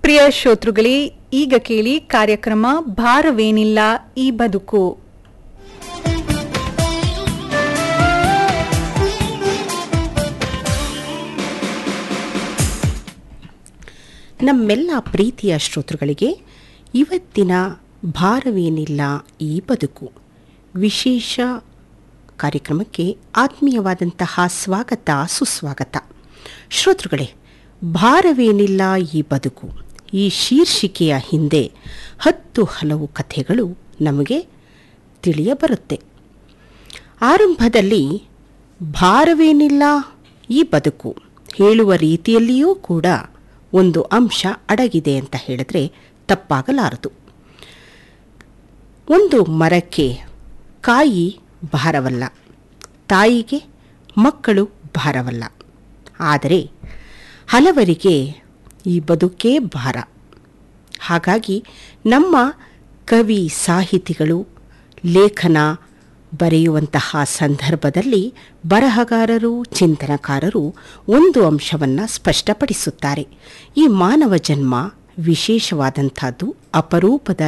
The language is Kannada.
ಪ್ರಿಯ ಶ್ರೋತೃಗಳೇ ಈಗ ಕೇಳಿ ಕಾರ್ಯಕ್ರಮ ಭಾರವೇನಿಲ್ಲ ಈ ಬದುಕು ನಮ್ಮೆಲ್ಲ ಪ್ರೀತಿಯ ಶ್ರೋತೃಗಳಿಗೆ ಇವತ್ತಿನ ಭಾರವೇನಿಲ್ಲ ಈ ಬದುಕು ವಿಶೇಷ ಕಾರ್ಯಕ್ರಮಕ್ಕೆ ಆತ್ಮೀಯವಾದಂತಹ ಸ್ವಾಗತ ಸುಸ್ವಾಗತ ಶ್ರೋತೃಗಳೇ ಭಾರವೇನಿಲ್ಲ ಈ ಬದುಕು ಈ ಶೀರ್ಷಿಕೆಯ ಹಿಂದೆ ಹತ್ತು ಹಲವು ಕಥೆಗಳು ನಮಗೆ ತಿಳಿಯಬರುತ್ತೆ ಆರಂಭದಲ್ಲಿ ಭಾರವೇನಿಲ್ಲ ಈ ಬದುಕು ಹೇಳುವ ರೀತಿಯಲ್ಲಿಯೂ ಕೂಡ ಒಂದು ಅಂಶ ಅಡಗಿದೆ ಅಂತ ಹೇಳಿದ್ರೆ ತಪ್ಪಾಗಲಾರದು ಒಂದು ಮರಕ್ಕೆ ಕಾಯಿ ಭಾರವಲ್ಲ ತಾಯಿಗೆ ಮಕ್ಕಳು ಭಾರವಲ್ಲ ಆದರೆ ಹಲವರಿಗೆ ಈ ಬದುಕೇ ಭಾರ ಹಾಗಾಗಿ ನಮ್ಮ ಕವಿ ಸಾಹಿತಿಗಳು ಲೇಖನ ಬರೆಯುವಂತಹ ಸಂದರ್ಭದಲ್ಲಿ ಬರಹಗಾರರು ಚಿಂತನಕಾರರು ಒಂದು ಅಂಶವನ್ನು ಸ್ಪಷ್ಟಪಡಿಸುತ್ತಾರೆ ಈ ಮಾನವ ಜನ್ಮ ವಿಶೇಷವಾದಂಥದ್ದು ಅಪರೂಪದ